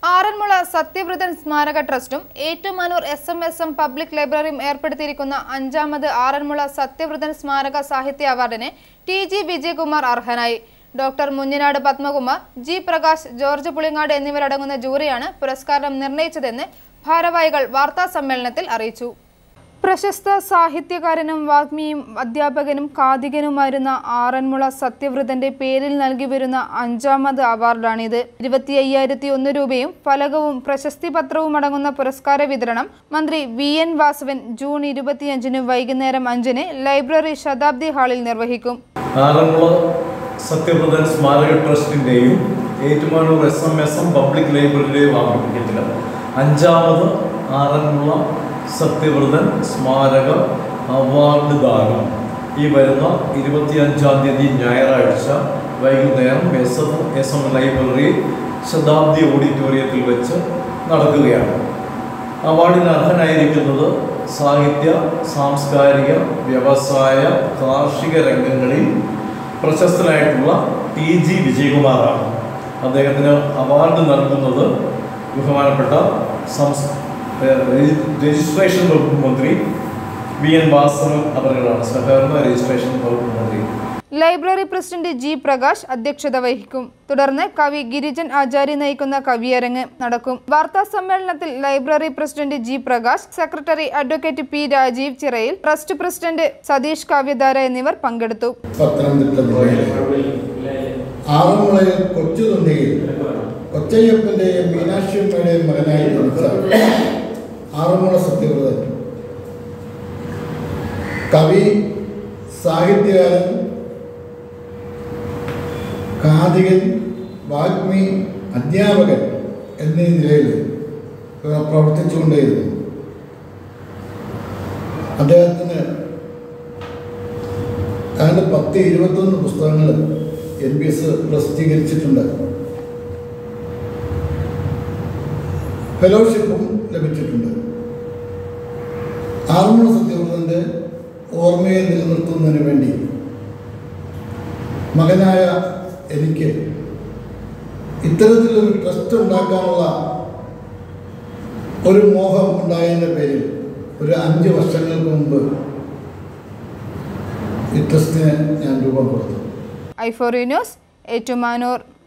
ആറന്മുള സത്യവ്രതൻ സ്മാരക ട്രസ്റ്റും Ettumanoor S M S M public ലൈബ്രറിയും ഏർപ്പെടുത്തിയിരിക്കുന്ന അഞ്ചാമത് ആറന്മുള സത്യവ്രതൻ സ്മാരക സാഹിത്യ അവാർഡിന് ടി ജി വിജയകുമാർ അർഹനായി doctor Munjanad Padmakumar G Prakash George Pulingad എന്നിവരടങ്ങുന്ന ജൂറിയാണ് പുരസ്കാരം നിർണയിച്ചതെന്ന് ഭാരവാഹികൾ വാർത്താ സമ്മേളനത്തിൽ അറിയിച്ചു പ്രശസ്ത സാഹിത്യകാരനും വാഗ്മിയും അധ്യാപകനും കാതികനുമായിരുന്ന ആറന്മുള സത്യവ്രതന്റെ പേരിൽ നൽകി വരുന്ന അഞ്ചാമത് അവാർഡാണിത് ഇരുപത്തി അയ്യായിരത്തി ഒന്ന് രൂപയും ഫലകവും പ്രശസ്തി പത്രവും അടങ്ങുന്ന പുരസ്കാര വിതരണം മന്ത്രി വി എൻ വാസവൻ ജൂൺ ഇരുപത്തിയഞ്ചിന് വൈകുന്നേരം അഞ്ചിന് ലൈബ്രറി ശതാബ്ദി ഹാളിൽ നിർവഹിക്കും ആറന്മുള സത്യപ്രദൻ സ്മാരക ട്രസ്റ്റിൻ്റെയും Ettumanoor S M S M public ലൈബ്രറിയുടെയും ആഭിമുഖ്യത്തിൽ അഞ്ചാമത് ആറന്മുള സത്യവ്രതൻ സ്മാരക അവാർഡ് ദാനം ഈ വരുന്ന ഇരുപത്തിയഞ്ചാം തീയതി ഞായറാഴ്ച വൈകുന്നേരം S M S M library ശതാബ്ദി ഓഡിറ്റോറിയത്തിൽ വെച്ച് നടക്കുകയാണ് അവാർഡിന് അർഹനായിരിക്കുന്നത് സാഹിത്യ സാംസ്കാരിക വ്യവസായ കാർഷിക രംഗങ്ങളിൽ പ്രശസ്തനായിട്ടുള്ള ടി ജി വിജയകുമാറാണ് അദ്ദേഹത്തിന് അവാർഡ് നൽകുന്നത് ബഹുമാനപ്പെട്ട സംസ് ഏഹ് രജി- രജിസ്ട്രേഷൻ വകുപ്പ് മന്ത്രി വി എൻ വാസവൻ അവരുകളാണ് സഹകരണ രജിസ്ട്രേഷൻ വകുപ്പ് മന്ത്രി ലൈബ്രറി പ്രസിഡന്റ് ജി പ്രകാശ് അധ്യക്ഷത വഹിക്കും തുടർന്ന് കവി ഗിരിജൻ ആചാര്യ നയിക്കുന്ന കവിയരങ്ങ് നടക്കും വാർത്താ സമ്മേളനത്തിൽ library president G Prakash secretary advocate P Rajeev Chirayil trust president Sathish Kavyadhara എന്നിവർ പങ്കെടുത്തു പത്തനംതിട്ട ജില്ലയിലെ ആറന്മുളയിൽ കൊച്ചുതുണ്ടിയിൽ കൊച്ചയ്യപ്പൻ്റെയും മീനാക്ഷിയമ്മയുടെയും മകനായി ജനിച്ച ആറന്മുള സത്യവ്രതൻ കവി സാഹിത്യകാരൻ കാതികൻ വാഗ്മി അധ്യാപകൻ എന്നീ നിലയിൽ ഏഹ്, പ്രവർത്തിച്ചുകൊണ്ടേയിരുന്നു അദ്ദേഹത്തിന് ഏതാണ്ട് പത്ത് ഇരുപത്തൊന്ന് പുസ്തകങ്ങൾ എൻ ബി എസ് പ്രസിദ്ധീകരിച്ചിട്ടുണ്ട് ഫെലോഷിപ്പും ലഭിച്ചിട്ടുണ്ട് ആറന്മുള സത്യവ്രതൻ്റെ ഓർമ്മയെ നിലനിർത്തുന്നതിന് വേണ്ടി മകനായ എനിക്ക് ഇത്തരത്തിലൊരു ട്രസ്റ്റ് ഉണ്ടാക്കാനുള്ള ഒരു മോഹം ഉണ്ടായതിൻ്റെ പേരിൽ ഒരു അഞ്ച് വർഷങ്ങൾക്ക് മുമ്പ് ഈ ട്രസ്റ്റിന് ഞാൻ രൂപം കൊടുത്തു ഐഫോറി ന്യൂസ് ഏറ്റുമാനൂർ